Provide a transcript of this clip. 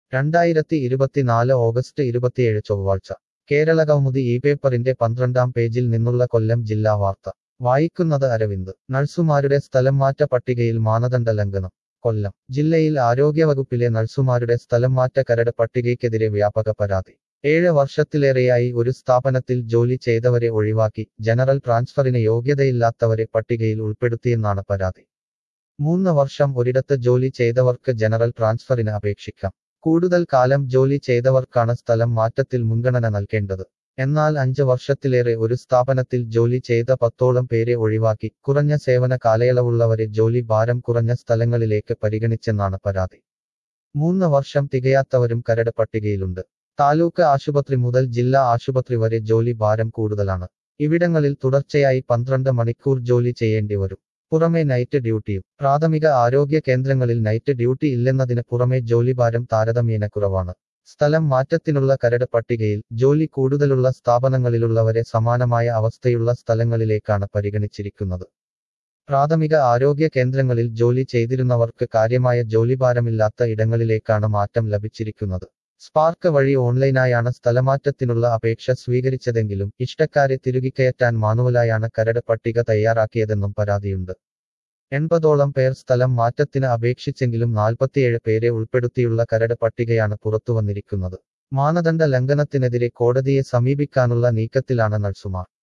രണ്ടായിരത്തി ഇരുപത്തിനാല് ഓഗസ്റ്റ് ഇരുപത്തിയേഴ് ചൊവ്വാഴ്ച കേരളകൗമുദി ഈ പേപ്പറിന്റെ പന്ത്രണ്ടാം പേജിൽ നിന്നുള്ള കൊല്ലം ജില്ലാ വാർത്ത വായിക്കുന്നത് അരവിന്ദ് നഴ്സുമാരുടെ സ്ഥലം മാറ്റ പട്ടികയിൽ മാനദണ്ഡ ലംഘനം കൊല്ലം ജില്ലയിൽ ആരോഗ്യവകുപ്പിലെ നഴ്സുമാരുടെ സ്ഥലം മാറ്റ കരട് പട്ടികയ്ക്കെതിരെ വ്യാപക പരാതി ഏഴ് വർഷത്തിലേറെയായി ഒരു സ്ഥാപനത്തിൽ ജോലി ചെയ്തവരെ ഒഴിവാക്കി ജനറൽ ട്രാൻസ്ഫറിന് യോഗ്യതയില്ലാത്തവരെ പട്ടികയിൽ ഉൾപ്പെടുത്തിയെന്നാണ് പരാതി മൂന്ന് വർഷം ഒരിടത്ത് ജോലി ചെയ്തവർക്ക് ജനറൽ ട്രാൻസ്ഫറിന് അപേക്ഷിക്കാം കൂടുതൽ കാലം ജോലി ചെയ്തവർക്കാണ് സ്ഥലം മാറ്റത്തിൽ മുൻഗണന നൽകേണ്ടത് എന്നാൽ അഞ്ച് വർഷത്തിലേറെ ഒരു സ്ഥാപനത്തിൽ ജോലി ചെയ്ത പത്തോളം പേരെ ഒഴിവാക്കി കുറഞ്ഞ സേവന കാലയളവുള്ളവരെ ജോലി ഭാരം കുറഞ്ഞ സ്ഥലങ്ങളിലേക്ക് പരിഗണിച്ചെന്നാണ് പരാതി മൂന്ന് വർഷം തികയാത്തവരും കരട് പട്ടികയിലുണ്ട് താലൂക്ക് ആശുപത്രി മുതൽ ജില്ലാ ആശുപത്രി വരെ ജോലി ഭാരം കൂടുതലാണ് ഇവിടങ്ങളിൽ തുടർച്ചയായി പന്ത്രണ്ട് മണിക്കൂർ ജോലി ചെയ്യേണ്ടി വരും പുറമെ നൈറ്റ് ഡ്യൂട്ടിയും പ്രാഥമിക ആരോഗ്യ കേന്ദ്രങ്ങളിൽ നൈറ്റ് ഡ്യൂട്ടി ഇല്ലെന്നതിന് പുറമെ ജോലിഭാരം താരതമ്യേന കുറവാണ് സ്ഥലം മാറ്റത്തിനുള്ള കരട് പട്ടികയിൽ ജോലി കൂടുതലുള്ള സ്ഥാപനങ്ങളിലുള്ളവരെ സമാനമായ അവസ്ഥയുള്ള സ്ഥലങ്ങളിലേക്കാണ് പരിഗണിച്ചിരിക്കുന്നത് പ്രാഥമിക ആരോഗ്യ കേന്ദ്രങ്ങളിൽ ജോലി ചെയ്തിരുന്നവർക്ക് കാര്യമായ ജോലിഭാരമില്ലാത്ത ഇടങ്ങളിലേക്കാണ് മാറ്റം ലഭിച്ചിരിക്കുന്നത് സ്പാർക്ക് വഴി ഓൺലൈനായാണ് സ്ഥലമാറ്റത്തിനുള്ള അപേക്ഷ സ്വീകരിച്ചതെങ്കിലും ഇഷ്ടക്കാരെ തിരുകിക്കയറ്റാൻ മാനുവലായാണ് കരട് പട്ടിക തയ്യാറാക്കിയതെന്നും പരാതിയുണ്ട് എൺപതോളം പേർ സ്ഥലം മാറ്റത്തിന് അപേക്ഷിച്ചെങ്കിലും നാൽപ്പത്തിയേഴ് പേരെ ഉൾപ്പെടുത്തിയുള്ള കരട് പട്ടികയാണ് പുറത്തുവന്നിരിക്കുന്നത് മാനദണ്ഡ ലംഘനത്തിനെതിരെ കോടതിയെ സമീപിക്കാനുള്ള നീക്കത്തിലാണ് നഴ്സുമാർ